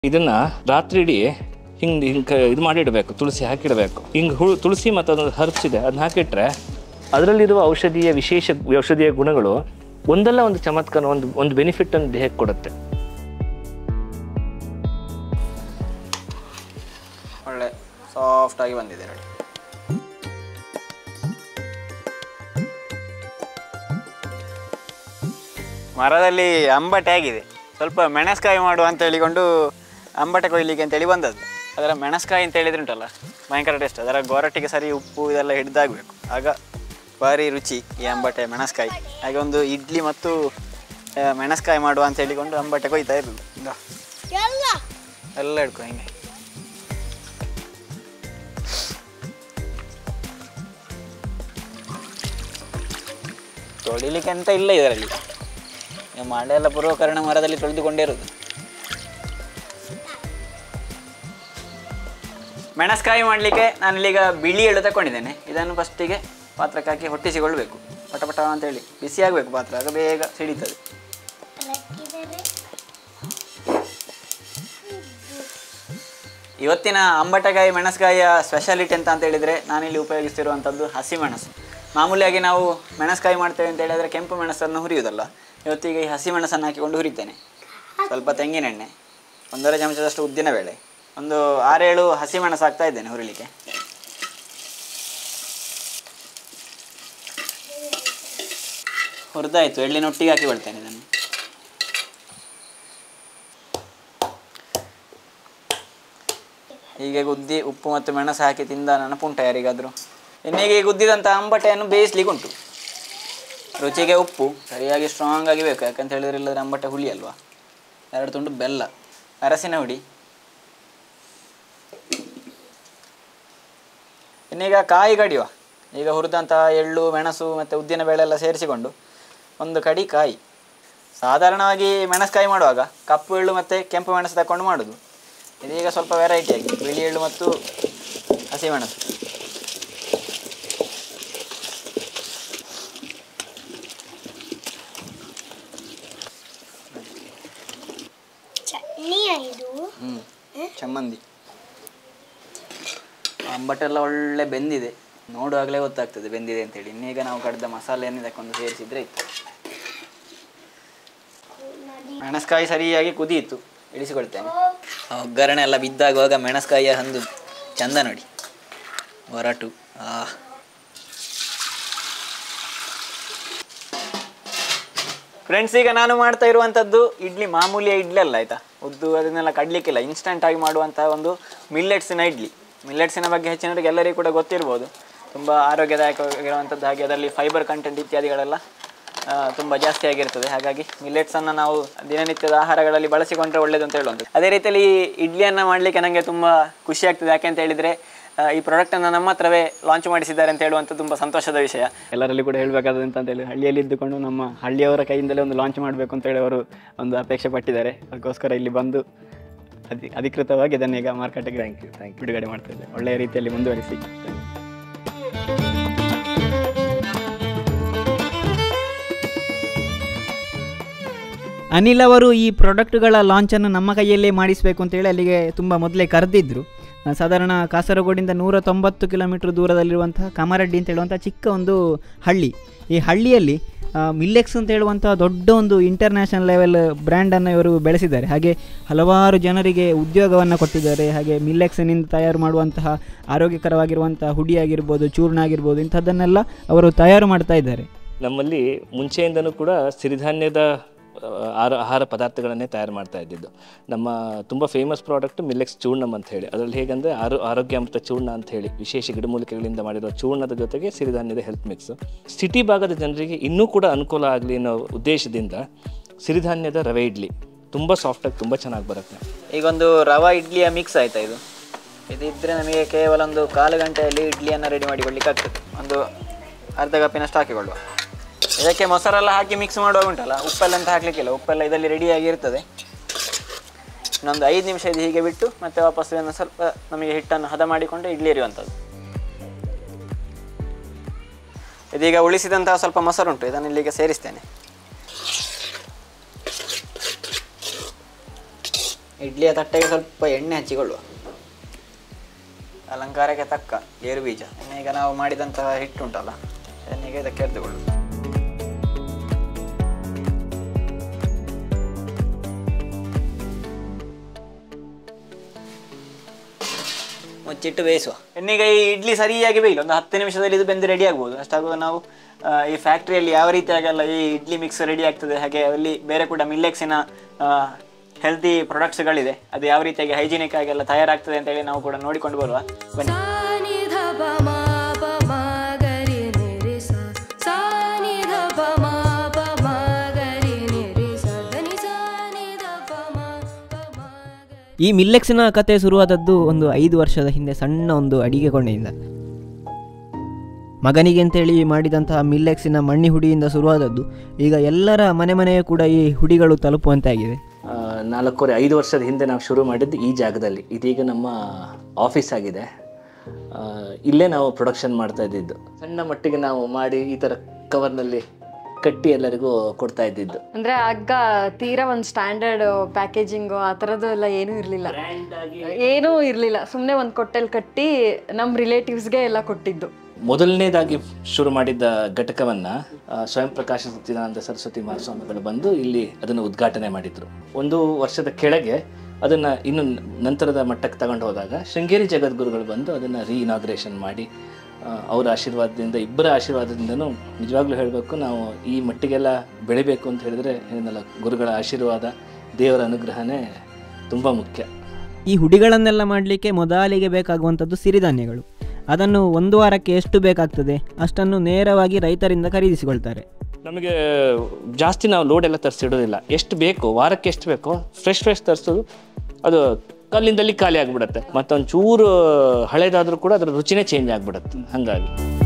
ಇದನ್ನ ರಾತ್ರಿ ಇಡೀ ಹಿಂಗೆ ಹಿಂಗೆ ಇದು ಮಾಡಿಡಬೇಕು ತುಳಸಿ ಹಾಕಿಡಬೇಕು ಹಿಂಗೆ ಹುಳು ತುಳಸಿ ಮತ್ತು ಅದೊಂದು ಹರ್ಬ್ಸ್ ಇದೆ ಅದನ್ನ ಹಾಕಿಟ್ರೆ ಅದರಲ್ಲಿರುವ ಔಷಧೀಯ ವಿಶೇಷ ಔಷಧೀಯ ಗುಣಗಳು ಒಂದಲ್ಲ ಒಂದು ಚಮತ್ಕಾರ ಒಂದು ಒಂದು ಬೆನಿಫಿಟ್ ಅನ್ನು ದೇಹಕ್ಕೆ ಕೊಡುತ್ತೆ ಒಳ್ಳೆ ಸಾಫ್ಟಾಗಿ ಬಂದಿದೆ ನೋಡಿ ಮರದಲ್ಲಿ ಅಂಬಟೆ ಆಗಿದೆ ಸ್ವಲ್ಪ ಮೆಣಸ್ಕಾಯಿ ಮಾಡುವ ಅಂತ ಹೇಳಿಕೊಂಡು ಅಂಬಟೆ ಕೊಯ್ಲಿಕ್ಕೆ ಅಂತೇಳಿ ಬಂದದ್ದು ಅದರ ಮೆಣಸ್ಕಾಯಿ ಅಂತ ಹೇಳಿದ್ರೆ ಉಂಟಲ್ಲ ಭಯಂಕರ ಟೇಸ್ಟ್ ಅದರ ಗೊರಟಿಗೆ ಸರಿ ಉಪ್ಪು ಇದೆಲ್ಲ ಹಿಡಿದಾಗಬೇಕು ಆಗ ಭಾರಿ ರುಚಿ ಈ ಅಂಬಟೆ ಮೆಣಸ್ಕಾಯಿ ಹಾಗೆ ಒಂದು ಇಡ್ಲಿ ಮತ್ತು ಆ, ಮೆಣಸ್ಕಾಯಿ ಮಾಡುವ ಅಂತ ಹೇಳಿಕೊಂಡು ಅಂಬಟೆ ಕೊಯ್ತಾ ಇರೋದು ಇಂದ. ಎಲ್ಲ ಹಿಡ್ಕೊ ಹಿಂಗೆ ತೊಳಿಲಿಕ್ಕೆ ಅಂತ ಇಲ್ಲ ಇದರಲ್ಲಿ ಈಗ ಮಳೆ ಎಲ್ಲ ಬರುವ ಕಾರಣ ಮರದಲ್ಲಿ ತೊಳೆದುಕೊಂಡಿರೋದು ಮೆಣಸ್ಕಾಯಿ ಮಾಡಲಿಕ್ಕೆ ನಾನು ಇಲ್ಲೀಗ ಬಿಳಿ ಎಳ್ಳು ತಗೊಂಡಿದ್ದೇನೆ ಇದನ್ನು ಫಸ್ಟಿಗೆ ಪಾತ್ರಕ್ಕೆ ಹಾಕಿ ಹೊಟ್ಟಿಸಿಕೊಳ್ಬೇಕು ಪಟ ಪಟ ಅಂತೇಳಿ ಬಿಸಿ ಆಗಬೇಕು ಪಾತ್ರ ಆಗ ಬೇಗ ಸಿಡಿತದೆ ಇವತ್ತಿನ ಅಂಬಟಕಾಯಿ ಮೆಣಸ್ಕಾಯಿಯ ಸ್ಪೆಷಾಲಿಟಿ ಅಂತ ಅಂತ ಹೇಳಿದರೆ ನಾನಿಲ್ಲಿ ಉಪಯೋಗಿಸ್ತಿರುವಂಥದ್ದು ಹಸಿಮೆಣಸು ಮಾಮೂಲಿಯಾಗಿ ನಾವು ಮೆಣಸ್ಕಾಯಿ ಮಾಡ್ತೇವೆ ಅಂತ ಹೇಳಿದರೆ ಕೆಂಪು ಮೆಣಸನ್ನು ಹುರಿಯುವುದಲ್ಲ ಇವತ್ತಿಗೆ ಈ ಹಸಿ ಮೆಣಸನ್ನು ಹಾಕಿಕೊಂಡು ಹುರಿತೇನೆ ಸ್ವಲ್ಪ ತೆಂಗಿನೆಣ್ಣೆ ಒಂದೂವರೆ ಚಮಚದಷ್ಟು ಉದ್ದಿನ ಬೇಳೆ ಒಂದು ಆರೇಳು ಹಸಿ ಮೆಣಸು ಹಾಕ್ತಾ ಇದ್ದೇನೆ ಹುರಿಲಿಕ್ಕೆ ಹುರಿದಾಯಿತು ಎಳ್ಳಿನೊಟ್ಟಿಗೆ ಹಾಕಿಕೊಳ್ತೇನೆ ಇದನ್ನು ಹೀಗೆ ಗುದ್ದಿ ಉಪ್ಪು ಮತ್ತು ಮೆಣಸು ಹಾಕಿ ತಿಂದ ನೆನಪುಂಟ ಯಾರಿಗಾದರೂ ಇನ್ನೀಗ ಈ ಗುದ್ದಿದಂಥ ಅಂಬಟೆಯನ್ನು ಬೇಯಿಸ್ಲಿಕ್ಕೆ ಉಂಟು ರುಚಿಗೆ ಉಪ್ಪು ಸರಿಯಾಗಿ ಸ್ಟ್ರಾಂಗ್ ಆಗಿ ಬೇಕು ಯಾಕಂತ ಹೇಳಿದ್ರೆ ಇಲ್ಲದ್ರೆ ಅಂಬಟೆ ಹುಳಿ ಅಲ್ವಾ ಎರಡು ತುಂಡು ಬೆಲ್ಲ ಅರಸಿನ ಹುಡಿ ಇನ್ನೀಗ ಕಾಯಿ ಕಡಿಯುವ ಈಗ ಹುರಿದಂತಹ ಎಳ್ಳು ಮೆಣಸು ಮತ್ತು ಉದ್ದಿನ ಬೇಳೆ ಎಲ್ಲ ಸೇರಿಸಿಕೊಂಡು ಒಂದು ಕಡಿ ಕಾಯಿ ಸಾಧಾರಣವಾಗಿ ಮೆಣಸ್ಕಾಯಿ ಮಾಡುವಾಗ ಕಪ್ಪು ಎಳ್ಳು ಮತ್ತು ಕೆಂಪು ಮೆಣಸು ತಗೊಂಡು ಮಾಡೋದು ಇದೀಗ ಸ್ವಲ್ಪ ವೆರೈಟಿಯಾಗಿ ಬಿಳಿ ಎಳ್ಳು ಮತ್ತು ಹಸಿಮೆಣಸು ಚಟ್ನಿಯ ಇದು ಹ್ಞೂ ಚಮ್ಮಂದಿ ಅಂಬಟೆಲ್ಲ ಒಳ್ಳೆ ಬೆಂದಿದೆ ನೋಡುವಾಗಲೇ ಗೊತ್ತಾಗ್ತದೆ ಬೆಂದಿದೆ ಅಂತೇಳಿ ಇನ್ನೀಗ ನಾವು ಕಡ್ದ ಮಸಾಲೆಯನ್ನು ತಕೊಂಡು ಸೇರಿಸಿದ್ರೆ ಇತ್ತು ಮೆಣಸ್ಕಾಯಿ ಸರಿಯಾಗಿ ಕುದಿಯಿತು ಇಳಿಸಿಕೊಳ್ತೇನೆ ಆ ಒಗ್ಗರಣೆ ಎಲ್ಲ ಬಿದ್ದಾಗುವಾಗ ಮೆಣಸ್ಕಾಯಿಯ ಹಂದು ಚಂದ ನೋಡಿ ಹೊರಟು ಆ ಫ್ರೆಂಡ್ಸ್ ಈಗ ನಾನು ಮಾಡ್ತಾ ಇರುವಂಥದ್ದು ಇಡ್ಲಿ ಮಾಮೂಲಿಯ ಇಡ್ಲಿ ಅಲ್ಲ ಆಯ್ತಾ ಉದ್ದು ಅದನ್ನೆಲ್ಲ ಕಡ್ಲಿಕ್ಕಿಲ್ಲ ಇನ್ಸ್ಟಂಟ್ ಆಗಿ ಮಾಡುವಂತಹ ಒಂದು ಮಿಲ್ಲೆಟ್ಸಿನ ಇಡ್ಲಿ ಮಿಲ್ಲೆಟ್ಸಿನ ಬಗ್ಗೆ ಹೆಚ್ಚಿನವರಿಗೆ ಎಲ್ಲರಿಗೂ ಕೂಡ ಗೊತ್ತಿರ್ಬೋದು ತುಂಬ ಆರೋಗ್ಯದಾಯಕವಾಗಿರುವಂಥದ್ದು ಹಾಗೆ ಅದರಲ್ಲಿ ಫೈಬರ್ ಕಂಟೆಂಟ್ ಇತ್ಯಾದಿಗಳೆಲ್ಲ ಆ, ತುಂಬ ಜಾಸ್ತಿ ಆಗಿರ್ತದೆ ಹಾಗಾಗಿ ಮಿಲ್ಲೆಟ್ಸನ್ನು ನಾವು ದಿನನಿತ್ಯದ ಆಹಾರಗಳಲ್ಲಿ ಬಳಸಿಕೊಂಡ್ರೆ ಒಳ್ಳೆಯದು ಅಂತ ಹೇಳುವಂಥದ್ದು ಅದೇ ರೀತಿಯಲ್ಲಿ ಈ ಇಡ್ಲಿಯನ್ನು ಮಾಡಲಿಕ್ಕೆ ನನಗೆ ತುಂಬ ಖುಷಿ ಆಗ್ತದೆ ಯಾಕೆ ಅಂತ ಹೇಳಿದರೆ ಆ, ಈ ಪ್ರಾಡಕ್ಟನ್ನು ನಮ್ಮ ಹತ್ರವೇ ಲಾಂಚ್ ಮಾಡಿಸಿದ್ದಾರೆ ಅಂತ ಹೇಳುವಂಥ ತುಂಬ ಸಂತೋಷದ ವಿಷಯ ಎಲ್ಲರಲ್ಲಿ ಕೂಡ ಹೇಳಬೇಕಾದಂತ ಅಂತ ಹೇಳಿ ಹಳ್ಳಿಯಲ್ಲಿ ಇದ್ದುಕೊಂಡು ನಮ್ಮ ಹಳ್ಳಿಯವರ ಕೈಯಿಂದಲೇ ಒಂದು ಲಾಂಚ್ ಮಾಡಬೇಕು ಅಂತ ಹೇಳಿ ಅವರು ಒಂದು ಅಪೇಕ್ಷೆ ಪಟ್ಟಿದ್ದಾರೆ ಅದಕ್ಕೋಸ್ಕರ ಇಲ್ಲಿ ಬಂದು ಅಧಿ ಅಧಿಕೃತವಾಗಿ ಇದನ್ನು ಈಗ ಮಾರ್ಕೆಟಿಗೆ ಥ್ಯಾಂಕ್ ಯು ಥ್ಯಾಂಕ್ ಯು ಬಿಡುಗಡೆ ಮಾಡ್ತಾ ಇದ್ದಾರೆ ಒಳ್ಳೆಯ ರೀತಿಯಲ್ಲಿ ಮುಂದುವರಿಸಿ ಅನಿಲ್ ಅವರು ಈ ಪ್ರಾಡಕ್ಟ್ಗಳ ಲಾಂಚನ್ನು ನಮ್ಮ ಕೈಯಲ್ಲೇ ಮಾಡಿಸಬೇಕು ಅಂತೇಳಿ ಅಲ್ಲಿಗೆ ತುಂಬ ಮೊದಲೇ ಕರೆದಿದ್ದರು ಆ, ಸಾಧಾರಣ ಕಾಸರಗೋಡಿಂದ ನೂರ ತೊಂಬತ್ತು ಕಿಲೋಮೀಟ್ರ್ ದೂರದಲ್ಲಿರುವಂತಹ ಕಾಮರಡ್ಡಿ ಅಂತ ಹೇಳುವಂಥ ಚಿಕ್ಕ ಒಂದು ಹಳ್ಳಿ ಈ ಹಳ್ಳಿಯಲ್ಲಿ ಮಿಲ್ಲೆಕ್ಸ್ ಅಂತ ಹೇಳುವಂಥ ದೊಡ್ಡ ಒಂದು ಇಂಟರ್ನ್ಯಾಷನಲ್ ಲೆವೆಲ್ ಬ್ರ್ಯಾಂಡನ್ನು ಇವರು ಬೆಳೆಸಿದ್ದಾರೆ ಹಾಗೆ ಹಲವಾರು ಜನರಿಗೆ ಉದ್ಯೋಗವನ್ನು ಕೊಟ್ಟಿದ್ದಾರೆ ಹಾಗೆ ಮಿಲ್ಲೆಕ್ಸ್ನಿಂದ ತಯಾರು ಮಾಡುವಂತಹ ಆರೋಗ್ಯಕರವಾಗಿರುವಂತಹ ಹುಡಿ ಆಗಿರ್ಬೋದು ಚೂರ್ಣ ಆಗಿರ್ಬೋದು ಇಂಥದ್ದನ್ನೆಲ್ಲ ಅವರು ತಯಾರು ಮಾಡ್ತಾ ಇದ್ದಾರೆ ನಮ್ಮಲ್ಲಿ ಮುಂಚೆಯಿಂದನೂ ಕೂಡ ಸಿರಿಧಾನ್ಯದ ಆ, ಆಹಾರ ಆಹಾರ ಪದಾರ್ಥಗಳನ್ನೇ ತಯಾರು ಮಾಡ್ತಾ ಇದ್ದಿದ್ದು ನಮ್ಮ ತುಂಬ ಫೇಮಸ್ ಪ್ರಾಡಕ್ಟ್ ಮಿಲ್ಲೆಕ್ಸ್ ಚೂರ್ಣಮ್ ಅಂತ ಹೇಳಿ ಅದರಲ್ಲಿ ಹೇಗೆಂದರೆ ಆರೋ ಆರೋಗ್ಯಾಮೃತ ಚೂರ್ಣ ಅಂತ ಹೇಳಿ ವಿಶೇಷ ಗಿಡಮೂಲಿಕೆಗಳಿಂದ ಮಾಡಿರೋ ಚೂರ್ಣದ ಜೊತೆಗೆ ಸಿರಿಧಾನ್ಯದ ಹೆಲ್ತ್ ಮಿಕ್ಸ್ ಸಿಟಿ ಭಾಗದ ಜನರಿಗೆ ಇನ್ನೂ ಕೂಡ ಅನುಕೂಲ ಆಗಲಿ ಅನ್ನೋ ಉದ್ದೇಶದಿಂದ ಸಿರಿಧಾನ್ಯದ ರವೆ ಇಡ್ಲಿ ತುಂಬ ಸಾಫ್ಟಾಗಿ ತುಂಬ ಚೆನ್ನಾಗಿ ಬರುತ್ತೆ ಈಗೊಂದು ರವಾ ಇಡ್ಲಿಯ ಮಿಕ್ಸ್ ಆಯ್ತಾ ಇದು ಇದಿದ್ರೆ ನಮಗೆ ಕೇವಲ ಒಂದು ಕಾಲು ಗಂಟೆಯಲ್ಲಿ ಇಡ್ಲಿಯನ್ನು ರೆಡಿ ಮಾಡಿಕೊಳ್ಳಿಕ್ಕೆ ಆಗ್ತದೆ ಒಂದು ಅರ್ಧ ಕಪ್ಪಿನಷ್ಟು ಹಾಕಿಕೊಳ್ಳುವ ಇದಕ್ಕೆ ಮೊಸರೆಲ್ಲ ಹಾಕಿ ಮಿಕ್ಸ್ ಮಾಡುವಾಗ ಉಂಟಲ್ಲ ಉಪ್ಪೆಲ್ಲ ಅಂತ ಹಾಕ್ಲಿಕ್ಕಿಲ್ಲ ಉಪ್ಪೆಲ್ಲ ಇದರಲ್ಲಿ ರೆಡಿಯಾಗಿ ಇರ್ತದೆ ಇನ್ನೊಂದು ಐದು ನಿಮಿಷ ಇದು ಹೀಗೆ ಬಿಟ್ಟು ಮತ್ತೆ ವಾಪಸ್ ಇದನ್ನು ಸ್ವಲ್ಪ ನಮಗೆ ಹಿಟ್ಟನ್ನು ಹದ ಮಾಡಿಕೊಂಡು ಇಡ್ಲಿ ಎರಿಯುವಂಥದ್ದು ಇದೀಗ ಉಳಿಸಿದಂತಹ ಸ್ವಲ್ಪ ಮೊಸರುಂಟು ಇದನ್ನು ಇಲ್ಲಿಗೆ ಸೇರಿಸ್ತೇನೆ ಇಡ್ಲಿಯ ತಟ್ಟೆಗೆ ಸ್ವಲ್ಪ ಎಣ್ಣೆ ಹಚ್ಚಿಕೊಳ್ಳುವ ಅಲಂಕಾರಕ್ಕೆ ತಕ್ಕ ಗೇರು ಬೀಜ ಇನ್ನು ಈಗ ನಾವು ಮಾಡಿದಂತಹ ಹಿಟ್ಟುಂಟಲ್ಲ ಎಣ್ಣೆಗೆ ಇದಕ್ಕೆ ಎರೆದುಕೊಳ್ಳು ಮುಚ್ಚಿಟ್ಟು ಬೇಯಿಸುವ ಇನ್ನೀಗ ಈ ಇಡ್ಲಿ ಸರಿಯಾಗಿ ಬೇಯಿಲ್ಲ ಒಂದು ಹತ್ತು ನಿಮಿಷದಲ್ಲಿ ಇದು ಬೆಂದು ರೆಡಿ ಆಗ್ಬೋದು ಅಷ್ಟಾಗುವ ನಾವು ಆ, ಈ ಫ್ಯಾಕ್ಟ್ರಿಯಲ್ಲಿ ಯಾವ ರೀತಿಯಾಗೆಲ್ಲ ಈ ಇಡ್ಲಿ ಮಿಕ್ಸ್ ರೆಡಿ ಆಗ್ತದೆ ಹಾಗೆ ಅಲ್ಲಿ ಬೇರೆ ಕೂಡ ಮಿಲ್ಲೆಕ್ಸಿನ ಹೆಲ್ತಿ ಪ್ರಾಡಕ್ಟ್ಸ್ಗಳಿದೆ ಅದು ಯಾವ ರೀತಿಯಾಗಿ ಹೈಜಿನಿಕ್ ಆಗೆಲ್ಲ ತಯಾರಾಗ್ತದೆ ಅಂತೇಳಿ ನಾವು ಕೂಡ ನೋಡಿಕೊಂಡು ಬರುವ ಬನ್ನಿ ಸಾನಿ ಧ ಪ ಮ ಪ ಮ ಗರಿ ನಿ ರಿ ಸ ಸಾನಿ ಧ ಪ ಮ ಪ ಮ ಗರಿ ನಿ ರಿ ಸ ಧನಿ ಸಾನಿ ಧ ಪ ಮ ಪ ಮ ಗರಿ ಈ ಮಿಲ್ಲೆಕ್ಸಿನ ಕತೆ ಶುರುವಾದದ್ದು ಒಂದು ಐದು ವರ್ಷದ ಹಿಂದೆ ಸಣ್ಣ ಒಂದು ಅಡಿಗೆ ಕೊಂಡೆಯಿಂದ ಮಗನಿಗೆ ಅಂತೇಳಿ ಮಾಡಿದಂತಹ ಮಿಲ್ಲೆಕ್ಸಿನ ಮಣ್ಣಿ ಹುಡಿಯಿಂದ ಶುರುವಾದದ್ದು ಈಗ ಎಲ್ಲರ ಮನೆ ಮನೆಯೂ ಕೂಡ ಈ ಹುಡಿಗಳು ತಲುಪುವಂತೆ ಆಗಿದೆ ಆ, ನಾಲ್ಕೂವರೆ ಐದು ವರ್ಷದ ಹಿಂದೆ ನಾವು ಶುರು ಮಾಡಿದ್ದು ಈ ಜಾಗದಲ್ಲಿ ಇದೀಗ ನಮ್ಮ ಆಫೀಸ್ ಆಗಿದೆ ಆ, ಇಲ್ಲೇ ನಾವು ಪ್ರೊಡಕ್ಷನ್ ಮಾಡ್ತಾ ಇದ್ದಿದ್ದು ಸಣ್ಣ ಮಟ್ಟಿಗೆ ನಾವು ಮಾಡಿ ಈ ಥರ ಕವರ್ನಲ್ಲಿ ಕಟ್ಟಿ ಎಲ್ಲರಿಗೂ ಕೊಡ್ತಾ ಇದ್ದಿದ್ದು ಅಂದ್ರೆ ಆಗ ತೀರಾ ಒಂದು ಸ್ಟ್ಯಾಂಡರ್ಡ್ ಪ್ಯಾಕೇಜಿಂಗ್ ಆ ಥರದ್ದು ಎಲ್ಲ ಏನೂ ಇರಲಿಲ್ಲ ಏನೂ ಇರಲಿಲ್ಲ ಸುಮ್ಮನೆ ಒಂದು ಕೊಟ್ಟೆಲ್ ಕಟ್ಟಿ ನಮ್ಮ ರಿಲೇಟಿವ್ಸ್ಗೆ ಎಲ್ಲ ಕೊಟ್ಟಿದ್ದು ಮೊದಲನೇದಾಗಿ ಶುರು ಮಾಡಿದ್ದ ಘಟಕವನ್ನ ಆ, ಸ್ವಯಂ ಪ್ರಕಾಶ ಸತ್ಯನಾನಂದ ಸರಸ್ವತಿ ಮಹಾಸ್ವಾಮಿಗಳು ಬಂದು ಇಲ್ಲಿ ಅದನ್ನು ಉದ್ಘಾಟನೆ ಮಾಡಿದ್ರು ಒಂದು ವರ್ಷದ ಕೆಳಗೆ ಅದನ್ನ ಇನ್ನು ನಂತರದ ಮಟ್ಟಕ್ಕೆ ತಗೊಂಡು ಹೋದಾಗ ಶೃಂಗೇರಿ ಜಗದ್ಗುರುಗಳು ಬಂದು ಅದನ್ನ ರೀ ಇನಾಗ್ರೇಷನ್ ಮಾಡಿ ಆ, ಅವರ ಆಶೀರ್ವಾದದಿಂದ ಇಬ್ಬರ ಆಶೀರ್ವಾದದಿಂದನೂ ನಿಜವಾಗ್ಲೂ ಹೇಳಬೇಕು ನಾವು ಈ ಮಟ್ಟಿಗೆಲ್ಲ ಬೆಳಿಬೇಕು ಅಂತ ಹೇಳಿದ್ರೆ ಏನಲ್ಲ ಗುರುಗಳ ಆಶೀರ್ವಾದ ದೇವರ ಅನುಗ್ರಹನೇ ತುಂಬ ಮುಖ್ಯ ಈ ಹುಡಿಗಳನ್ನೆಲ್ಲ ಮಾಡಲಿಕ್ಕೆ ಮೊದಲಿಗೆ ಬೇಕಾಗುವಂಥದ್ದು ಸಿರಿಧಾನ್ಯಗಳು ಅದನ್ನು ಒಂದು ವಾರಕ್ಕೆ ಎಷ್ಟು ಬೇಕಾಗ್ತದೆ ಅಷ್ಟನ್ನು ನೇರವಾಗಿ ರೈತರಿಂದ ಖರೀದಿಸಿಕೊಳ್ತಾರೆ ನಮಗೆ ಜಾಸ್ತಿ ನಾವು ಲೋಡ್ ಎಲ್ಲ ತರಿಸಿಡೋದಿಲ್ಲ ಎಷ್ಟು ಬೇಕು ವಾರಕ್ಕೆ ಎಷ್ಟು ಬೇಕೋ ಫ್ರೆಶ್ ಫ್ರೆಶ್ ತರಿಸೋದು ಅದು ಕಲ್ಲಿಂದಲ್ಲಿ ಖಾಲಿ ಆಗಿಬಿಡುತ್ತೆ ಮತ್ತೊಂದು ಚೂರು ಹಳೇದಾದ್ರೂ ಕೂಡ ಅದರ ರುಚಿನೇ ಚೇಂಜ್ ಆಗಿಬಿಡುತ್ತೆ ಹಾಗಾಗಿ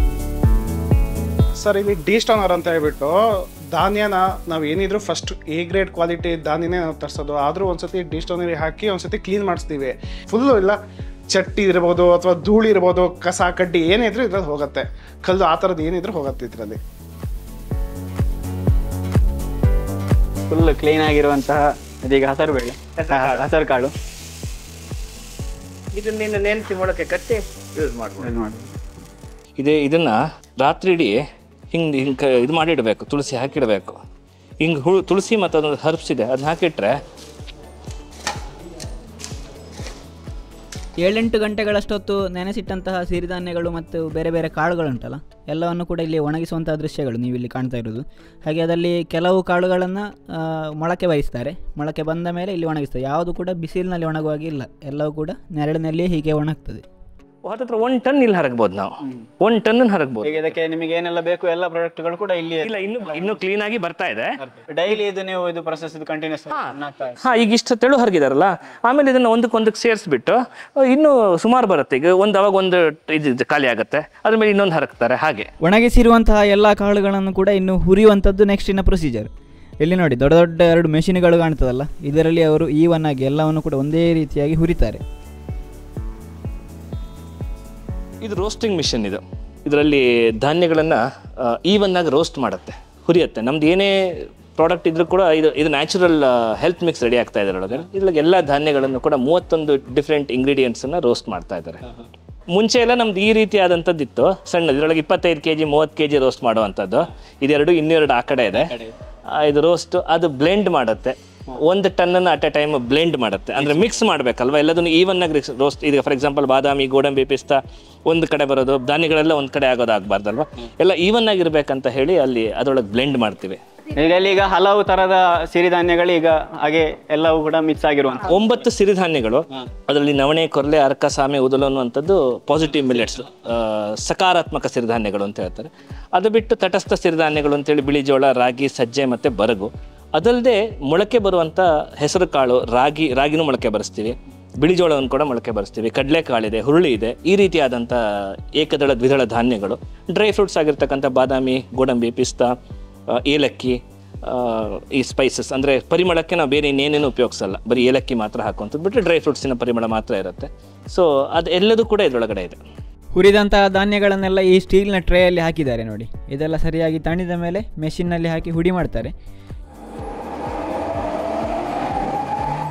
ಸರ್ ಇಲ್ಲಿ ಡಿ ಸ್ಟಾನರ್ ಅಂತ ಹೇಳ್ಬಿಟ್ಟು ಧಾನ್ಯನ ನಾವು ಏನಿದ್ರು ಫಸ್ಟ್ ಎ ಗ್ರೇಡ್ ಕ್ವಾಲಿಟಿ ಧಾನ್ಯನೇ ನಾವು ತರಿಸೋದು ಆದರೂ ಒಂದ್ಸತಿ ಡಿ ಸ್ಟಾನರಿಗೆ ಹಾಕಿ ಒಂದ್ಸತಿ ಕ್ಲೀನ್ ಮಾಡಿಸ್ತೀವಿ ಫುಲ್ಲು ಇಲ್ಲ ಚಟ್ಟಿ ಇರ್ಬೋದು ಅಥವಾ ಧೂಳಿ ಇರ್ಬೋದು ಕಸ ಕಡ್ಡಿ ಏನೇ ಇದ್ರೂ ಇದ್ರಲ್ಲಿ ಹೋಗುತ್ತೆ ಕಲ್ಲು ಆ ಥರದ್ದು ಏನಿದ್ರು ಹೋಗುತ್ತೆ ಇದರಲ್ಲಿ ಫುಲ್ ಕ್ಲೀನ್ ಆಗಿರುವಂತಹ ಇದೀಗ ಹಸರು ಬೇಳೆ ಹಸರು ಕಾಳು ಇದನ್ನ ನೆನೆಸಿ ಮೊಳಕೆ ಕಟ್ಟಿ ಯೂಸ್ ಮಾಡ್ಬೋದು ಇದು ಮಾಡಿ ಇದೇ ಇದನ್ನ ರಾತ್ರಿ ಇಡೀ ಹಿಂಗೆ ಹಿಂಗೆ ಇದು ಮಾಡಿಡಬೇಕು ತುಳಸಿ ಹಾಕಿಡಬೇಕು ಹಿಂಗೆ ಹುಳು ತುಳಸಿ ಮತ್ತು ಅದೊಂದು ಹರ್ಬ್ಸ್ ಇದೆ ಅದನ್ನ ಹಾಕಿಟ್ರೆ ಏಳೆಂಟು ಗಂಟೆಗಳಷ್ಟೊತ್ತು ನೆನೆಸಿಟ್ಟಂತಹ ಸಿರಿಧಾನ್ಯಗಳು ಮತ್ತು ಬೇರೆ ಬೇರೆ ಕಾಳುಗಳುಂಟಲ್ಲ ಎಲ್ಲವನ್ನು ಕೂಡ ಇಲ್ಲಿ ಒಣಗಿಸುವಂತಹ ದೃಶ್ಯಗಳು ನೀವು ಇಲ್ಲಿ ಕಾಣ್ತಾ ಇರೋದು ಹಾಗೆ ಅದರಲ್ಲಿ ಕೆಲವು ಕಾಳುಗಳನ್ನು ಮೊಳಕೆ ಬಯಸ್ತಾರೆ ಮೊಳಕೆ ಬಂದ ಮೇಲೆ ಇಲ್ಲಿ ಒಣಗಿಸ್ತಾರೆ ಯಾವುದು ಕೂಡ ಬಿಸಿಲಿನಲ್ಲಿ ಒಣಗುವಾಗಿಲ್ಲ ಎಲ್ಲವೂ ಕೂಡ ನೆರಳಿನಲ್ಲಿ ಹೀಗೆ ಒಣಗ್ತದೆ ಹತ್ತತ್ರ ಒನ್ ಟನ್ ಇಲ್ಲಿ ಹರಗ್ಬೋದು ನಾವು ಒನ್ ಟನ್ ಹರಗ್ಬೋದು ಈಗ ಇದಕ್ಕೆ ನಿಮಗೆ ಏನೆಲ್ಲ ಬೇಕು ಎಲ್ಲ ಪ್ರಾಡಕ್ಟ್ಗಳು ಕೂಡ ಇಲ್ಲಿ ಇಲ್ಲ ಇನ್ನು ಇನ್ನು ಕ್ಲೀನ್ ಆಗಿ ಬರ್ತಾ ಇದೆ ಡೈಲಿ ಇದು ನೀವು ಇದು ಪ್ರೊಸೆಸ್ ಇದು ಕಂಟಿನ್ಯೂಸ್ ಹಾ ಈಗ ಇಷ್ಟು ತೆಳು ಹರಗಿದಾರಲ್ಲ ಆಮೇಲೆ ಇದನ್ನ ಒಂದಕ್ಕೊಂದಕ್ಕೆ ಸೇರಿಸ್ಬಿಟ್ಟು ಇನ್ನು ಸುಮಾರು ಬರುತ್ತೆ ಈಗ ಒಂದು ಅವಾಗ ಒಂದು ಇದು ಇದು ಖಾಲಿ ಆಗುತ್ತೆ ಅದ್ರ ಮೇಲೆ ಇನ್ನೊಂದು ಹರಕ್ತಾರೆ ಹಾಗೆ ಒಣಗಿಸಿರುವಂತಹ ಎಲ್ಲ ಕಾಳುಗಳನ್ನು ಕೂಡ ಇನ್ನು ಹುರಿಯುವಂಥದ್ದು ನೆಕ್ಸ್ಟಿನ ಪ್ರೊಸೀಜರ್ ಇಲ್ಲಿ ನೋಡಿ ದೊಡ್ಡ ದೊಡ್ಡ ಎರಡು ಮೆಷಿನ್ಗಳು ಕಾಣ್ತದಲ್ಲ ಇದರಲ್ಲಿ ಅವರು ಈವನ್ ಆಗಿ ಎಲ್ಲವನ್ನು ಕೂಡ ಒಂದೇ ರೀತಿಯಾಗಿ ಹುರಿತಾರೆ ಇದು ರೋಸ್ಟಿಂಗ್ ಮಿಷನ್ ಇದು ಇದರಲ್ಲಿ ಧಾನ್ಯಗಳನ್ನು ಈವನ್ ಆಗಿ ರೋಸ್ಟ್ ಮಾಡುತ್ತೆ ಹುರಿಯುತ್ತೆ ನಮ್ದು ಏನೇ ಪ್ರಾಡಕ್ಟ್ ಇದ್ರೂ ಕೂಡ ಇದು ಇದು ನ್ಯಾಚುರಲ್ ಹೆಲ್ತ್ ಮಿಕ್ಸ್ ರೆಡಿ ಆಗ್ತಾ ಇದೆ ಒಳಗೆ ಇದ್ರಲ್ಲಿ ಎಲ್ಲ ಧಾನ್ಯಗಳನ್ನು ಕೂಡ ಮೂವತ್ತೊಂದು ಡಿಫ್ರೆಂಟ್ ಇಂಗ್ರೀಡಿಯೆಂಟ್ಸನ್ನು ರೋಸ್ಟ್ ಮಾಡ್ತಾ ಇದ್ದಾರೆ ಮುಂಚೆ ಎಲ್ಲ ನಮ್ದು ಈ ರೀತಿಯಾದಂಥದ್ದು ಇತ್ತು ಸಣ್ಣದು ಇದರೊಳಗೆ ಇಪ್ಪತ್ತೈದು ಕೆ ಜಿ ಮೂವತ್ತು ಕೆ ಜಿ ರೋಸ್ಟ್ ಮಾಡುವಂಥದ್ದು ಇದೆರಡು ಇನ್ನೆರಡು ಆ ಕಡೆ ಇದೆ ಆ, ಇದು ರೋಸ್ಟ್ ಅದು ಬ್ಲೆಂಡ್ ಮಾಡುತ್ತೆ ಒಂದು ಟನ್ನನ್ನು ಅಟ್ ಎ ಟೈಮ್ ಬ್ಲೆಂಡ್ ಮಾಡುತ್ತೆ ಅಂದರೆ ಮಿಕ್ಸ್ ಮಾಡಬೇಕಲ್ವ ಎಲ್ಲದನ್ನು ಈವನ್ ಆಗಿ ರೋಸ್ಟ್ ಈಗ ಫಾರ್ ಎಕ್ಸಾಂಪಲ್ ಬಾದಾಮಿ ಗೋಡಂಬಿ ಪಿಸ್ತಾ ಒಂದು ಕಡೆ ಬರೋದು ಧಾನ್ಯಗಳೆಲ್ಲ ಒಂದು ಕಡೆ ಆಗೋದು ಆಗಬಾರ್ದಲ್ವ ಎಲ್ಲ ಈವನ್ ಆಗಿರ್ಬೇಕಂತ ಹೇಳಿ ಅಲ್ಲಿ ಅದರೊಳಗೆ ಬ್ಲೆಂಡ್ ಮಾಡ್ತೀವಿ ಇದರಲ್ಲಿ ಈಗ ಹಲವು ತರದ ಸಿರಿಧಾನ್ಯಗಳು ಈಗ ಹಾಗೆ ಎಲ್ಲವೂ ಕೂಡ ಮಿಕ್ಸ್ ಆಗಿರುವಂತ ಒಂಬತ್ತು ಸಿರಿಧಾನ್ಯಗಳು ಅದರಲ್ಲಿ ನವಣೆ ಕೊರ್ಲೆ ಅರ್ಕ ಸಾಮೆ ಉದಲು ಅನ್ನುವಂಥದ್ದು ಪಾಸಿಟಿವ್ ಮಿಲೆಟ್ಸ್ ಸಕಾರಾತ್ಮಕ ಸಿರಿಧಾನ್ಯಗಳು ಅಂತ ಹೇಳ್ತಾರೆ ಅದು ಬಿಟ್ಟು ತಟಸ್ಥ ಸಿರಿಧಾನ್ಯಗಳು ಅಂತೇಳಿ ಬಿಳಿ ಜೋಳ ರಾಗಿ ಸಜ್ಜೆ ಮತ್ತು ಬರಗು ಅದಲ್ಲದೆ ಮೊಳಕೆ ಬರುವಂಥ ಹೆಸರು ಕಾಳು ರಾಗಿ ರಾಗಿನೂ ಮೊಳಕೆ ಬರೆಸ್ತೀವಿ ಬಿಳಿ ಜೋಳವನ್ನು ಕೂಡ ಮೊಳಕೆ ಬರೆಸ್ತೀವಿ ಕಡಲೆಕಾಳಿದೆ ಹುರುಳಿ ಇದೆ ಈ ರೀತಿಯಾದಂಥ ಏಕದಳ ದ್ವಿದಳ ಧಾನ್ಯಗಳು ಡ್ರೈ ಫ್ರೂಟ್ಸ್ ಆಗಿರ್ತಕ್ಕಂಥ ಬಾದಾಮಿ ಗೋಡಂಬಿ ಪಿಸ್ತಾ ಆ, ಏಲಕ್ಕಿ ಆ, ಈ ಸ್ಪೈಸಸ್ ಅಂದರೆ ಪರಿಮಳಕ್ಕೆ ನಾವು ಬೇರೆ ಇನ್ನೇನೇನು ಉಪಯೋಗಿಸಲ್ಲ ಬರೀ ಏಲಕ್ಕಿ ಮಾತ್ರ ಹಾಕುವಂಥದ್ದು ಬಿಟ್ಟರೆ ಡ್ರೈ ಫ್ರೂಟ್ಸಿನ ಪರಿಮಳ ಮಾತ್ರ ಇರುತ್ತೆ ಸೊ ಅದು ಎಲ್ಲದೂ ಕೂಡ ಇದರೊಳಗಡೆ ಇದೆ ಹುರಿದಂತಹ ಧಾನ್ಯಗಳನ್ನೆಲ್ಲ ಈ ಸ್ಟೀಲ್ನ ಟ್ರೇಯಲ್ಲಿ ಹಾಕಿದ್ದಾರೆ ನೋಡಿ ಇದೆಲ್ಲ ಸರಿಯಾಗಿ ತಣಿದ ಮೇಲೆ ಮೆಷಿನ್ನಲ್ಲಿ ಹಾಕಿ ಹುಡಿ ಮಾಡ್ತಾರೆ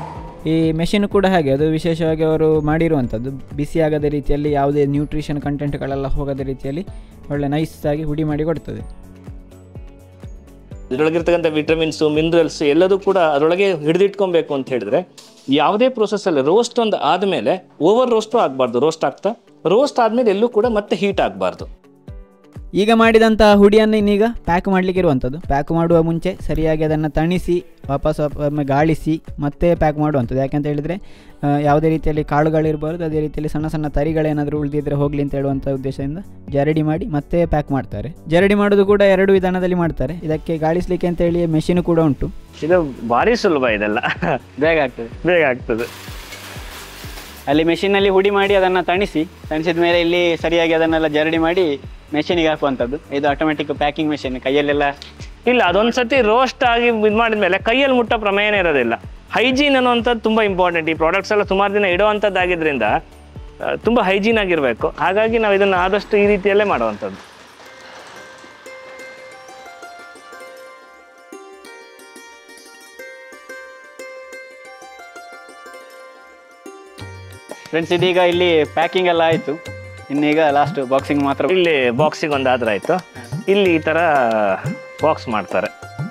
ಈ ಮೆಷಿನ್ ಕೂಡ ಹಾಗೆ ಅದು ವಿಶೇಷವಾಗಿ ಅವರು ಮಾಡಿರುವಂಥದ್ದು ಬಿಸಿಯಾಗದ ರೀತಿಯಲ್ಲಿ ಯಾವುದೇ ನ್ಯೂಟ್ರಿಷನ್ ಕಂಟೆಂಟ್ಗಳೆಲ್ಲ ಹೋಗದ ರೀತಿಯಲ್ಲಿ ಒಳ್ಳೆ ನೈಸಾಗಿ ಹುಡಿ ಮಾಡಿ ಕೊಡ್ತದೆ ಇದರೊಳಗಿರ್ತಕ್ಕಂಥ ವಿಟಮಿನ್ಸು ಮಿನರಲ್ಸ್ ಎಲ್ಲದೂ ಕೂಡ ಅದರೊಳಗೆ ಹಿಡಿದಿಟ್ಕೊಬೇಕು ಅಂತ ಹೇಳಿದ್ರೆ ಯಾವುದೇ ಪ್ರೊಸೆಸ್ಸಲ್ಲಿ ರೋಸ್ಟ್ ಒಂದು ಆದಮೇಲೆ ಓವರ್ ರೋಸ್ಟು ಆಗಬಾರ್ದು ರೋಸ್ಟ್ ಆಗ್ತಾ ರೋಸ್ಟ್ ಆದಮೇಲೆ ಎಲ್ಲೂ ಕೂಡ ಮತ್ತೆ ಹೀಟ್ ಆಗಬಾರ್ದು ಈಗ ಮಾಡಿದಂಥ ಹುಡಿಯನ್ನು ಇನ್ನೀಗ ಪ್ಯಾಕ್ ಮಾಡಲಿಕ್ಕೆ ಇರುವಂಥದ್ದು ಪ್ಯಾಕ್ ಮಾಡುವ ಮುಂಚೆ ಸರಿಯಾಗಿ ಅದನ್ನು ತಣಿಸಿ ವಾಪಸ್ ಒಮ್ಮೆ ಗಾಳಿಸಿ ಮತ್ತೆ ಪ್ಯಾಕ್ ಮಾಡುವಂಥದ್ದು ಯಾಕೆಂತ ಹೇಳಿದರೆ ಆ, ಯಾವುದೇ ರೀತಿಯಲ್ಲಿ ಕಾಳುಗಳಿರ್ಬಾರ್ದು ಅದೇ ರೀತಿಯಲ್ಲಿ ಸಣ್ಣ ಸಣ್ಣ ತರಿಗಳೇನಾದರೂ ಉಳಿದಿದ್ರೆ ಹೋಗಲಿ ಅಂತ ಹೇಳುವಂಥ ಉದ್ದೇಶದಿಂದ ಜರಡಿ ಮಾಡಿ ಮತ್ತೆ ಪ್ಯಾಕ್ ಮಾಡ್ತಾರೆ ಜರಡಿ ಮಾಡೋದು ಕೂಡ ಎರಡು ವಿಧಾನದಲ್ಲಿ ಮಾಡ್ತಾರೆ ಇದಕ್ಕೆ ಗಾಳಿಸ್ಲಿಕ್ಕೆ ಅಂತೇಳಿ ಮೆಷಿನ್ ಕೂಡ ಉಂಟು ಇದು ಭಾರಿ ಸುಲಭ ಇದೆಲ್ಲ ಬೇಗ ಆಗ್ತದೆ ಬೇಗ ಆಗ್ತದೆ ಅಲ್ಲಿ ಮೆಷಿನಲ್ಲಿ ಹುಡಿ ಮಾಡಿ ಅದನ್ನು ತಣಿಸಿ ತಣಿಸಿದ ಮೇಲೆ ಇಲ್ಲಿ ಸರಿಯಾಗಿ ಅದನ್ನೆಲ್ಲ ಜರಡಿ ಮಾಡಿ ಮೆಷಿನಿಗೆ ಹಾಕುವಂಥದ್ದು ಇದು ಆಟೋಮೆಟಿಕ್ ಪ್ಯಾಕಿಂಗ್ ಮೆಷಿನ್ ಕೈಯಲ್ಲೆಲ್ಲ ಇಲ್ಲ ಅದೊಂದು ಸತಿ ರೋಸ್ಟ್ ಆಗಿ ಇದು ಮಾಡಿದ್ಮೇಲೆ ಕೈಯಲ್ಲಿ ಮುಟ್ಟೋ ಪ್ರಮೇಯನೇ ಇರೋದಿಲ್ಲ ಹೈಜೀನ್ ಅನ್ನುವಂಥದ್ದು ತುಂಬ ಇಂಪಾರ್ಟೆಂಟ್ ಈ ಪ್ರಾಡಕ್ಟ್ಸ್ ಎಲ್ಲ ಸುಮಾರು ದಿನ ಇಡುವಂಥದ್ದಾಗಿದ್ದರಿಂದ ಆ, ತುಂಬ ಹೈಜೀನ್ ಆಗಿರಬೇಕು ಹಾಗಾಗಿ ನಾವು ಇದನ್ನು ಆದಷ್ಟು ಈ ರೀತಿಯಲ್ಲೇ ಮಾಡುವಂಥದ್ದು ಫ್ರೆಂಡ್ಸ್ ಇದೀಗ ಇಲ್ಲಿ ಪ್ಯಾಕಿಂಗ್ ಎಲ್ಲ ಆಯಿತು ಇನ್ನೀಗ ಲಾಸ್ಟ್ ಬಾಕ್ಸಿಂಗ್ ಮಾತ್ರ ಇಲ್ಲಿ ಬಾಕ್ಸಿಗೆ ಒಂದು ಆದ್ರೆ ಆಯಿತು ಇಲ್ಲಿ ಈ ಥರ ಬಾಕ್ಸ್ ಮಾಡ್ತಾರೆ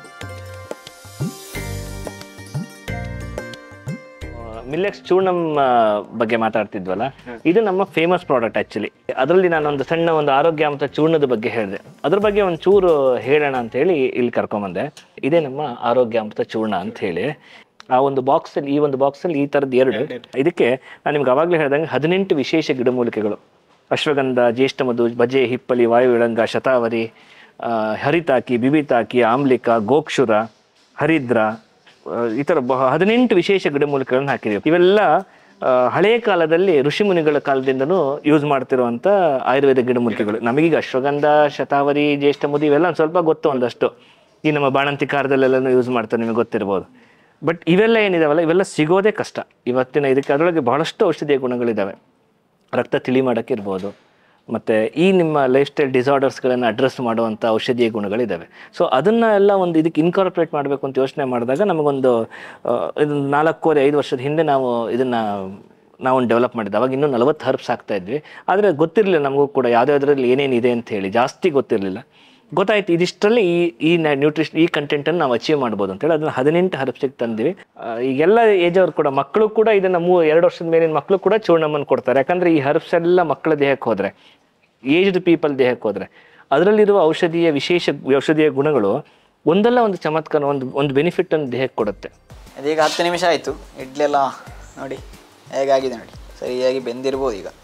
ಮಿಲ್ಲೆಕ್ಸ್ ಚೂರ್ಣಂ ಆ, ಬಗ್ಗೆ ಮಾತಾಡ್ತಿದ್ವಲ್ಲ ಇದು ನಮ್ಮ ಫೇಮಸ್ ಪ್ರಾಡಕ್ಟ್ ಆ್ಯಕ್ಚುಲಿ ಅದರಲ್ಲಿ ನಾನೊಂದು ಸಣ್ಣ ಒಂದು ಆರೋಗ್ಯಾಂಶ ಚೂರ್ಣದ ಬಗ್ಗೆ ಹೇಳಿದೆ ಅದ್ರ ಬಗ್ಗೆ ಒಂದು ಚೂರು ಹೇಳೋಣ ಅಂತ ಹೇಳಿ ಇಲ್ಲಿ ಕರ್ಕೊಂಬಂದೆ ಇದೇ ನಮ್ಮ ಆರೋಗ್ಯಾಮೃತ ಚೂರ್ಣ ಅಂತ ಹೇಳಿ ಆ ಒಂದು ಬಾಕ್ಸಲ್ಲಿ ಈ ಒಂದು ಬಾಕ್ಸಲ್ಲಿ ಈ ಥರದ್ದು ಎರಡು ಇದಕ್ಕೆ ನಾನು ನಿಮ್ಗೆ ಅವಾಗಲೇ ಹೇಳ್ದಂಗೆ ಹದಿನೆಂಟು ವಿಶೇಷ ಗಿಡಮೂಲಿಕೆಗಳು ಅಶ್ವಗಂಧ ಜ್ಯೇಷ್ಠಮಧು ಬಜೆ ಹಿಪ್ಪಲಿ ವಾಯುವಿಳಂಗ ಶತಾವರಿ ಆ, ಹರಿತಾಕಿ ಬಿಬಿತಾಕಿ ಆಮ್ಲಿಕ ಗೋಕ್ಷುರ ಹರಿದ್ರ ಆ, ಈ ಥರ ಬಹ ಹದಿನೆಂಟು ವಿಶೇಷ ಗಿಡಮೂಲಿಕೆಗಳನ್ನು ಹಾಕಿದ್ದೀವಿ ಇವೆಲ್ಲ ಆ, ಹಳೆಯ ಕಾಲದಲ್ಲಿ ಋಷಿಮುನಿಗಳ ಕಾಲದಿಂದನೂ ಯೂಸ್ ಮಾಡ್ತಿರುವಂಥ ಆಯುರ್ವೇದ ಗಿಡಮೂಲಿಕೆಗಳು ನಮಗೀಗ ಅಶ್ವಗಂಧ ಶತಾವರಿ ಜ್ಯೇಷ್ಠಮಧು ಇವೆಲ್ಲ ಒಂದು ಸ್ವಲ್ಪ ಗೊತ್ತು ಒಂದಷ್ಟು ಈ ನಮ್ಮ ಬಾಣಂತಿ ಕಾರದಲ್ಲೆಲ್ಲನೂ ಯೂಸ್ ಮಾಡ್ತಾರೆ ನಿಮಗೆ ಗೊತ್ತಿರ್ಬೋದು ಬಟ್ ಇವೆಲ್ಲ ಏನಿದಾವಲ್ಲ ಇವೆಲ್ಲ ಸಿಗೋದೇ ಕಷ್ಟ ಇವತ್ತಿನ ಇದಕ್ಕೆ ಅದರೊಳಗೆ ಬಹಳಷ್ಟು ಔಷಧೀಯ ಗುಣಗಳಿದ್ದಾವೆ ರಕ್ತ ತಿಳಿ ಮಾಡೋಕ್ಕೆ ಇರ್ಬೋದು ಮತ್ತು ಈ ನಿಮ್ಮ ಲೈಫ್ ಸ್ಟೈಲ್ ಡಿಸಾರ್ಡರ್ಸ್ಗಳನ್ನು ಅಡ್ರೆಸ್ ಮಾಡುವಂಥ ಔಷಧೀಯ ಗುಣಗಳಿದ್ದಾವೆ ಸೊ ಅದನ್ನು ಎಲ್ಲ ಒಂದು ಇದಕ್ಕೆ ಇನ್ಕಾರ್ಪೊರೇಟ್ ಮಾಡಬೇಕು ಅಂತ ಯೋಚನೆ ಮಾಡಿದಾಗ ನಮಗೊಂದು ಆ, ಇದು ನಾಲ್ಕೂವರೆ ಐದು ವರ್ಷದ ಹಿಂದೆ ನಾವು ಇದನ್ನು ನಾವು ಡೆವಲಪ್ ಮಾಡಿದ್ದು ಅವಾಗ ಇನ್ನೂ ನಲವತ್ತು ಹರ್ಬ್ಸ್ ಆಗ್ತಾ ಇದ್ವಿ ಆದರೆ ಗೊತ್ತಿರಲಿಲ್ಲ ನಮಗೂ ಕೂಡ ಯಾವುದ್ಯಾವುದ್ರಲ್ಲಿ ಏನೇನಿದೆ ಅಂತ ಹೇಳಿ ಜಾಸ್ತಿ ಗೊತ್ತಿರಲಿಲ್ಲ ಗೊತ್ತಾಯ್ತು ಇದಿಷ್ಟರಲ್ಲಿ ಈ ಈ ನ್ಯೂಟ್ರಿಷನ್ ಈ ಕಂಟೆಂಟನ್ನು ನಾವು ಅಚೀವ್ ಮಾಡ್ಬೋದು ಅಂತೇಳಿ ಅದನ್ನು ಹದಿನೆಂಟು ಹರ್ಬ್ಸಿಗೆ ತಂದಿವಿ ಆ, ಈಗೆಲ್ಲ ಏಜ್ ಅವ್ರು ಕೂಡ ಮಕ್ಕಳು ಕೂಡ ಇದನ್ನು ಮೂ ಎರಡು ವರ್ಷದ ಮೇಲಿನ ಮಕ್ಕಳು ಕೂಡ ಚೂರ್ಣಮ್ಮನ್ನು ಕೊಡ್ತಾರೆ ಯಾಕಂದರೆ ಈ ಹರ್ಬ್ಸ್ ಎಲ್ಲ ಮಕ್ಕಳ ದೇಹಕ್ಕೆ ಹೋದರೆ ಏಜ್ಡ್ ಪೀಪಲ್ ದೇಹಕ್ಕೆ ಹೋದರೆ ಅದರಲ್ಲಿರುವ ಔಷಧೀಯ ವಿಶೇಷ ಔಷಧೀಯ ಗುಣಗಳು ಒಂದಲ್ಲ ಒಂದು ಚಮತ್ಕಾರ ಒಂದು ಒಂದು ಬೆನಿಫಿಟ್ ಅನ್ನು ದೇಹಕ್ಕೆ ಕೊಡುತ್ತೆ ಅದೀಗ ಹತ್ತು ನಿಮಿಷ ಆಯಿತು ಇಡ್ಲಿ ಎಲ್ಲ ನೋಡಿ ಹೇಗಾಗಿದೆ ನೋಡಿ ಸರಿಯಾಗಿ ಬೆಂದಿರ್ಬೋದು ಈಗ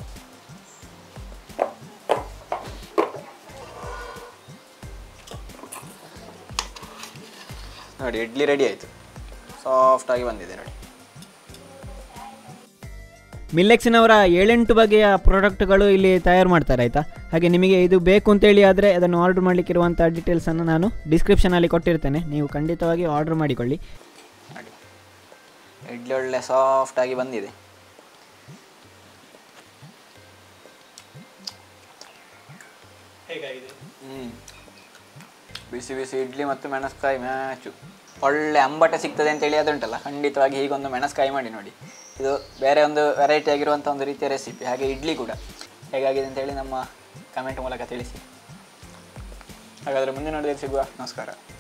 ನೋಡಿ ಇಡ್ಲಿ ರೆಡಿ ಆಯಿತು ಸಾಫ್ಟಾಗಿ ಬಂದಿದೆ ನೋಡಿ ಮಿಲ್ಲೆಕ್ಸಿನವರ ಏಳೆಂಟು ಬಗೆಯ ಪ್ರಾಡಕ್ಟ್ಗಳು ಇಲ್ಲಿ ತಯಾರು ಮಾಡ್ತಾರೆ ಆಯಿತಾ ಹಾಗೆ ನಿಮಗೆ ಇದು ಬೇಕು ಅಂತೇಳಿ ಆದರೆ ಅದನ್ನು ಆರ್ಡರ್ ಮಾಡಲಿಕ್ಕಿರುವಂಥ ಡೀಟೇಲ್ಸನ್ನು ನಾನು ಡಿಸ್ಕ್ರಿಪ್ಷನಲ್ಲಿ ಕೊಟ್ಟಿರ್ತೇನೆ ನೀವು ಖಂಡಿತವಾಗಿ ಆರ್ಡರ್ ಮಾಡಿಕೊಳ್ಳಿ ನೋಡಿ ಇಡ್ಲಿ ಒಳ್ಳೆ ಸಾಫ್ಟಾಗಿ ಬಂದಿದೆ ಹ್ಞೂ ಬಿಸಿ ಬಿಸಿ ಇಡ್ಲಿ ಮತ್ತು ಮೆಣಸ್ಕಾಯಿ ಮ್ಯಾಚು ಒಳ್ಳೆ ಅಂಬಟ ಸಿಗ್ತದೆ ಅಂತೇಳಿ ಅದುಂಟಲ್ಲ ಖಂಡಿತವಾಗಿ ಹೀಗೊಂದು ಮೆಣಸ್ಕಾಯಿ ಮಾಡಿ ನೋಡಿ ಇದು ಬೇರೆ ಒಂದು ವೆರೈಟಿ ಆಗಿರುವಂಥ ಒಂದು ರೀತಿಯ ರೆಸಿಪಿ ಹಾಗೆ ಇಡ್ಲಿ ಕೂಡ ಹೇಗಾಗಿದೆ ಅಂತೇಳಿ ನಮ್ಮ ಕಮೆಂಟ್ ಮೂಲಕ ತಿಳಿಸಿ ಹಾಗಾದರೆ ಮುಂದಿನ ನೋಡಿದ್ರೆ ಸಿಗುವ ನಮಸ್ಕಾರ